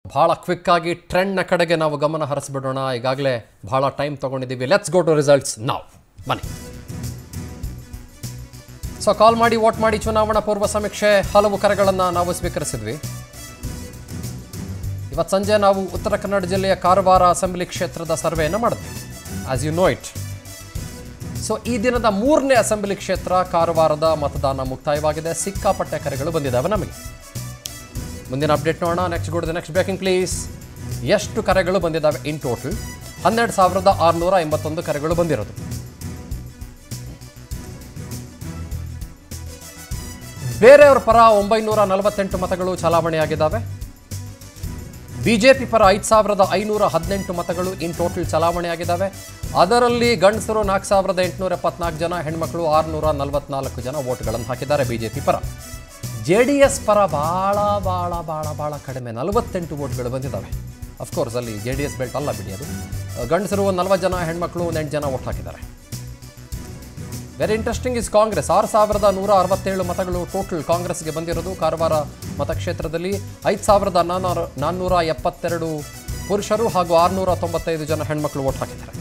ಭಾಳ ಕ್ವಿಕ್ಕಾಗಿ ಟ್ರೆಂಡ್ನ ಕಡೆಗೆ ನಾವು ಗಮನ ಹರಿಸ್ಬಿಡೋಣ ಈಗಾಗಲೇ ಭಾಳ ಟೈಮ್ ತೊಗೊಂಡಿದ್ದೀವಿ ಲೆಟ್ಸ್ ಗೋ ಟು ರಿಸಲ್ಟ್ಸ್ ನಾವು ಬನ್ನಿ ಸೊ ಕಾಲ್ ಮಾಡಿ ವೋಟ್ ಮಾಡಿ ಚುನಾವಣಾ ಪೂರ್ವ ಸಮೀಕ್ಷೆ ಹಲವು ಕರೆಗಳನ್ನು ನಾವು ಸ್ವೀಕರಿಸಿದ್ವಿ ಇವತ್ತು ಸಂಜೆ ನಾವು ಉತ್ತರ ಕನ್ನಡ ಜಿಲ್ಲೆಯ ಕಾರವಾರ ಅಸೆಂಬ್ಲಿ ಕ್ಷೇತ್ರದ ಸರ್ವೆಯನ್ನು ಮಾಡಿದ್ವಿ as you know it so ಈ ದಿನದ ಮೂರನೇ ಅಸೆಂಬ್ಲಿ ಕ್ಷೇತ್ರ ಕಾರವಾರದ ಮತದಾನ ಮುಕ್ತಾಯವಾಗಿದೆ ಸಿಕ್ಕಾಪಟ್ಟೆ ಕರೆಗಳು ಬಂದಿದ್ದಾವೆ ನಮಗೆ ಮುಂದಿನ ಅಪ್ಡೇಟ್ ನೋಡೋಣ next good next breaking please ಎಷ್ಟು ಕರೆಗಳು ಬಂದಿದ್ದಾವೆ ಇನ್ ಟೋಟಲ್ ಹನ್ನೆರಡು ಸಾವಿರದ ಆರುನೂರ ಎಂಬತ್ತೊಂದು ಕರೆಗಳು ಬಂದಿರೋದು ಬೇರೆಯವರ ಪರ ಒಂಬೈನೂರ ನಲವತ್ತೆಂಟು ಮತಗಳು ಚಲಾವಣೆಯಾಗಿದ್ದಾವೆ ಬಿಜೆಪಿ ಪರ ಐದು ಸಾವಿರದ ಐನೂರ ಹದಿನೆಂಟು ಮತಗಳು ಇನ್ ಟೋಟಲ್ ಚಲಾವಣೆಯಾಗಿದ್ದಾವೆ ಅದರಲ್ಲಿ ಗಂಡಸರು ನಾಲ್ಕು ಸಾವಿರದ ಎಂಟುನೂರ ಎಪ್ಪತ್ನಾಲ್ಕು ಜನ ಹೆಣ್ಮಕ್ಳು ಆರುನೂರ ನಲವತ್ನಾಲ್ಕು ಜನ ವೋಟ್ಗಳನ್ನು ಹಾಕಿದ್ದಾರೆ ಬಿಜೆಪಿ ಪರ ಜೆ ಡಿ ಎಸ್ ಪರ ಭಾಳ ಭಾಳ ಭಾಳ ಭಾಳ ಕಡಿಮೆ ನಲವತ್ತೆಂಟು ವೋಟ್ಗಳು ಬಂದಿದ್ದಾವೆ ಅಫ್ಕೋರ್ಸ್ ಅಲ್ಲಿ ಜೆ ಡಿ ಎಸ್ ಬೆಲ್ಟ್ ಅಲ್ಲ ಬಿಡಿ ಅದು ಗಂಡಸರು ಒಂದು ನಲ್ವತ್ತು ಜನ ಹೆಣ್ಮಕ್ಳು ಒಂದು ಎಂಟು ಜನ ವೋಟ್ ಹಾಕಿದ್ದಾರೆ ವೆರಿ ಇಂಟ್ರೆಸ್ಟಿಂಗ್ ಇಸ್ ಕಾಂಗ್ರೆಸ್ ಆರು ಸಾವಿರದ ನೂರ ಅರವತ್ತೇಳು ಮತಗಳು ಟೋಟಲ್ ಕಾಂಗ್ರೆಸ್ಗೆ ಬಂದಿರೋದು ಕಾರವಾರ ಮತಕ್ಷೇತ್ರದಲ್ಲಿ ಐದು ಸಾವಿರದ ನಾನ್ನೂರ ನಾನ್ನೂರ ಎಪ್ಪತ್ತೆರಡು ಪುರುಷರು ಹಾಗೂ ಆರುನೂರ ತೊಂಬತ್ತೈದು ಜನ ಹೆಣ್ಮಕ್ಳು ವೋಟ್ ಹಾಕಿದ್ದಾರೆ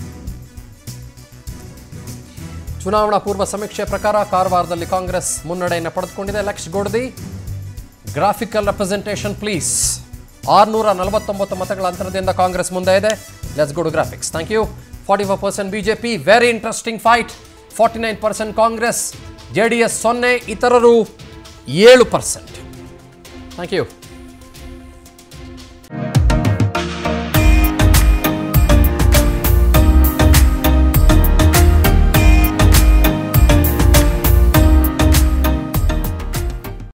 ಚುನಾವಣಾ ಪೂರ್ವ ಸಮೀಕ್ಷೆ ಪ್ರಕಾರ ಕಾರವಾರದಲ್ಲಿ ಕಾಂಗ್ರೆಸ್ ಮುನ್ನಡೆಯನ್ನು ಪಡೆದುಕೊಂಡಿದೆ ಲಕ್ಷ ಗೋಡ್ದಿ ಗ್ರಾಫಿಕಲ್ ರೆಪ್ರೆಸೆಂಟೇಷನ್ ಪ್ಲೀಸ್ ಆರುನೂರ ನಲವತ್ತೊಂಬತ್ತು ಮತಗಳ ಅಂತರದಿಂದ ಕಾಂಗ್ರೆಸ್ ಮುಂದೆ ಇದೆ let's go to graphics thank you forty four percent BJP very interesting fight forty nine percent Congress J D S ಸೊನ್ನೆ ಇತರರು ಏಳು ಪರ್ಸೆಂಟ್ ಥ್ಯಾಂಕ್ ಯು